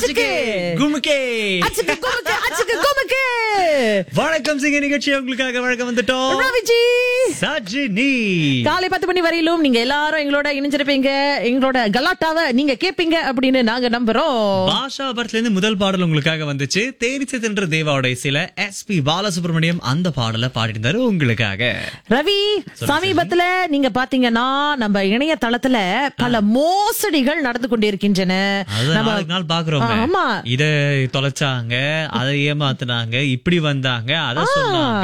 அச்சுக்கு குமுக்கே அச்சுக்கு குமுக்கு அச்சுக்கு குமுக்கு வணக்கம் சிங்க நிகழ்ச்சி உங்களுக்காக வழக்கம் வந்துட்டோம் ரவிஜி சஜினி காலை பத்து மணி வரையிலும் நீங்க எல்லாரும் எங்களோட இணைஞ்சிருப்பீங்க எங்களோட கலாட்டாவை நீங்க கேப்பீங்க அப்படின்னு நாங்க நம்புறோம் பாஷா படத்துல இருந்து முதல் பாடல் உங்களுக்காக வந்துச்சு தேனிச்சு தின்ற தேவாவுடைய சில எஸ் பி பாலசுப்ரமணியம் அந்த பாடலை பாடியிருந்தாரு உங்களுக்காக ரவி சமீபத்துல நீங்க பாத்தீங்கன்னா நம்ம இணையதளத்துல பல மோசடிகள் நடந்து கொண்டிருக்கின்றன அது நம்ம நாளுக்கு நாள் பாக்குறோம் ஆமா இத தொலைச்சாங்க அதை ஏமாத்துனாங்க இப்படி வந்தாங்க அத சொன்னாங்க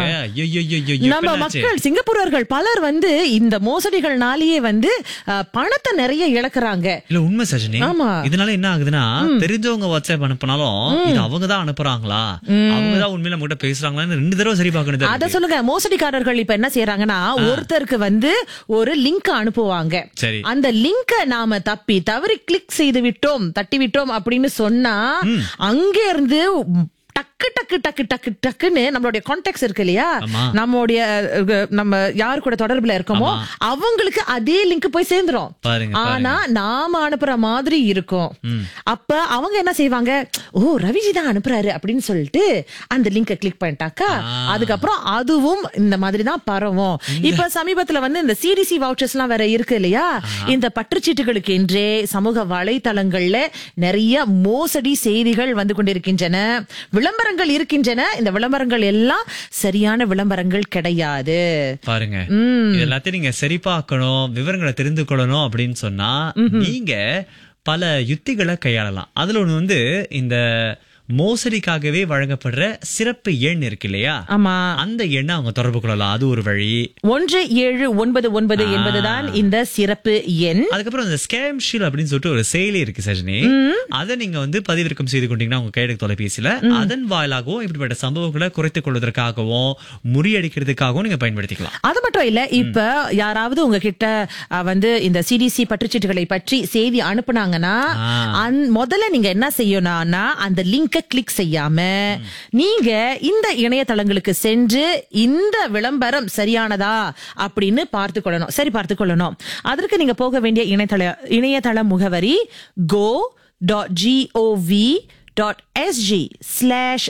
ஐயோ நம்ம மக்கள் சிங்கப்பூரர்கள் பலர் வந்து இந்த மோசடிகள்னாலேயே வந்து அஹ், பணத்தை நிறைய இழக்கிறாங்க இல்ல உண்மை சஜினி ஆமா. இதனால என்ன ஆகுதுன்னா தெரிஞ்சவங்க வாட்ஸ்அப் அனுப்புனாலும் இது அவங்க தான் அனுப்புறாங்களா அவங்க தான் உண்மையில நம்ம கிட்ட பேசுறாங்களான்னு ரெண்டு தடவை சரி பார்க்கணும் அத சொல்லுங்க மோசடிக்காரர்கள் இப்ப என்ன செய்யறாங்கன்னா ஒருத்தருக்கு வந்து ஒரு லிங்க் அனுப்புவாங்க சரி அந்த லிங்க நாம தப்பி தவறி கிளிக் செய்து விட்டோம் தட்டி விட்டோம் அப்படின்னு சொன்னா அங்க இருந்து டக்கு டக்கு டக்கு டக்கு டக்குன்னு நம்மளுடைய கான்டாக்ட்ஸ் இருக்கு இல்லையா ஆமா. நம்மளுடைய அஹ், நம்ம யாரு கூட தொடர்புல இருக்கோமோ அவங்களுக்கு அதே லிங்க் போய் சேர்ந்துரும் பாருங்க ஆனா நாம அனுப்புற மாதிரி இருக்கும் அப்ப அவங்க என்ன செய்வாங்க ஓ ரவிஜி தான் அனுப்புறாரு அப்படின்னு சொல்லிட்டு அந்த லிங்கை கிளிக் பண்ணிட்டாக்கா அதுக்கப்புறம் அதுவும் இந்த மாதிரி தான் பரவும் இப்ப சமீபத்துல வந்து இந்த சிடிசி வவுச்சர்ஸ் எல்லாம் வேற இருக்கு இல்லையா இந்த பற்றுச்சீட்டுகளுக்கு என்றே சமூக வலைத்தளங்கள்ல நிறைய மோசடி செய்திகள் வந்து கொண்டிருக்கின்றன விளம்பரங்கள் இருக்கின்றன இந்த விளம்பரங்கள் எல்லாம் சரியான விளம்பரங்கள் கிடையாது பாருங்க இது எல்லாத்தையும் நீங்க சரி பார்க்கணும் விவரங்களை தெரிந்து கொள்ளணும் அப்படின்னு சொன்னா நீங்க பல யுத்திகளை கையாளலாம் அதுல ஒண்ணு வந்து இந்த மோசடிக்காகவே வழங்கப்படுற சிறப்பு எண் இருக்கு இல்லையா ஆமா அந்த எண்ணை அவங்க தொடர்பு கொள்ளலாம் அது ஒரு வழி ஒன்று ஏழு ஒன்பது ஒன்பது என்பதுதான் இந்த சிறப்பு எண் அதுக்கப்புறம் இந்த ஸ்கேம் ஷீல் அப்படின்னு சொல்லிட்டு ஒரு செயலி இருக்கு சஜினி அதை நீங்க வந்து பதிவிறக்கம் செய்து கொண்டீங்கன்னா உங்க கையெழுத்து தொலைபேசியில அதன் வாயிலாகவும் இப்படிப்பட்ட சம்பவங்களை குறைத்துக் கொள்வதற்காகவும் முறியடிக்கிறதுக்காகவும் நீங்க பயன்படுத்திக்கலாம் அது மட்டும் இல்ல இப்ப யாராவது உங்ககிட்ட அஹ், வந்து இந்த சிடிசி பற்றுச்சீட்டுகளை பற்றி செய்தி அனுப்புனாங்கன்னா ஆ. அந்த- முதல்ல நீங்க என்ன செய்யணும்னா அந்த லிங்கை கிளிக் செய்யாம நீங்க இந்த இணையதளங்களுக்கு சென்று இந்த விளம்பரம் சரியானதா அப்படின்னு பார்த்து கொள்ளணும் சரி பார்த்து கொள்ளணும் அதற்கு நீங்க போக வேண்டிய இணையதள இணையதள முகவரி go dot G O V dot S G slash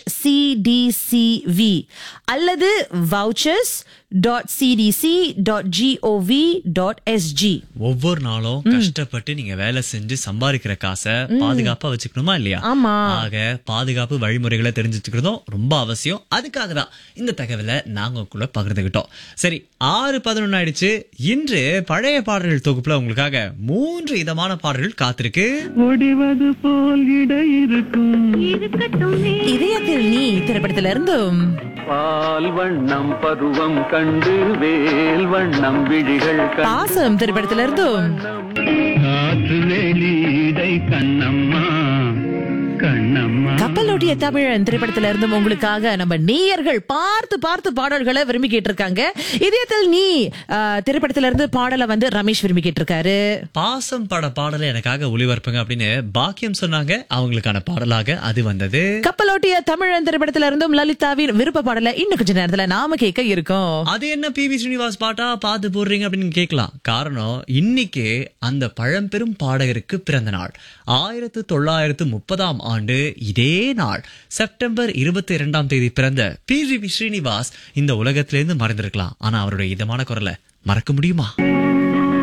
C D C V அல்லது vouchers dot C D C dot G O V dot S G ஒவ்வொரு நாளும் கஷ்டப்பட்டு நீங்க வேலை செஞ்சு சம்பாதிக்கிற காசை பாதுகாப்பா வச்சுக்கணுமா இல்லையா ஆமா. ஆக பாதுகாப்பு வழிமுறைகளை தெரிஞ்சுக்கிறதும் ரொம்ப அவசியம் அதுக்காக தான் இந்த தகவலை நாங்க உங்களுக்குள்ள பகிர்ந்துகிட்டோம் சரி ஆறு பதினொன்னு ஆயிடுச்சு இன்று பழைய பாடல்கள் தொகுப்புல உங்களுக்காக மூன்று இதமான பாடல்கள் காத்திருக்கு ஒடிவது போல் இடை இருக்கும் இதயத்தில் நீ திரைப்படத்துல இருந்தும் பால் வண்ணம் பருவம் கண்டு வேல் வண்ணம் விழிகள் பாசம் திரைப்படத்துல இருந்தும் காற்று வெளியிடை கண்ணம்மா கண்ணம்மா கப்பலோட்டிய தமிழன் திரைப்படத்துல இருந்தும் உங்களுக்காக நம்ம நேயர்கள் பார்த்து பார்த்து பாடல்களை விரும்பி கேட்டிருக்காங்க இதயத்தில் நீ ஆஹ், திரைப்படத்துல இருந்து பாடலை வந்து ரமேஷ் விரும்பி கேட்டிருக்காரு பாசம் பட பாடலை எனக்காக ஒளிபரப்புங்க அப்படின்னு பாக்கியம் சொன்னாங்க அவங்களுக்கான பாடலாக அது வந்தது கப்பலோட்டிய தமிழன் திரைப்படத்துல இருந்தும் லலிதாவின் விருப்ப பாடலை இன்னும் கொஞ்ச நேரத்துல நாம கேட்க இருக்கோம் அது என்ன பி வி ஸ்ரீனிவாஸ் பாட்டா பார்த்து போடுறீங்க அப்படின்னு கேட்கலாம் காரணம் இன்னைக்கு அந்த பழம்பெரும் பாடகருக்கு பிறந்த நாள் ஆயிரத்து தொள்ளாயிரத்து முப்பதாம் ஆண்டு இதே நாள் செப்டம்பர் இருபத்தி இரண்டாம் தேதி பிறந்த பி வி ஸ்ரீனிவாஸ் இந்த உலகத்திலிருந்து மறைந்திருக்கலாம் ஆனா அவருடைய இதமான குரலை மறக்க முடியுமா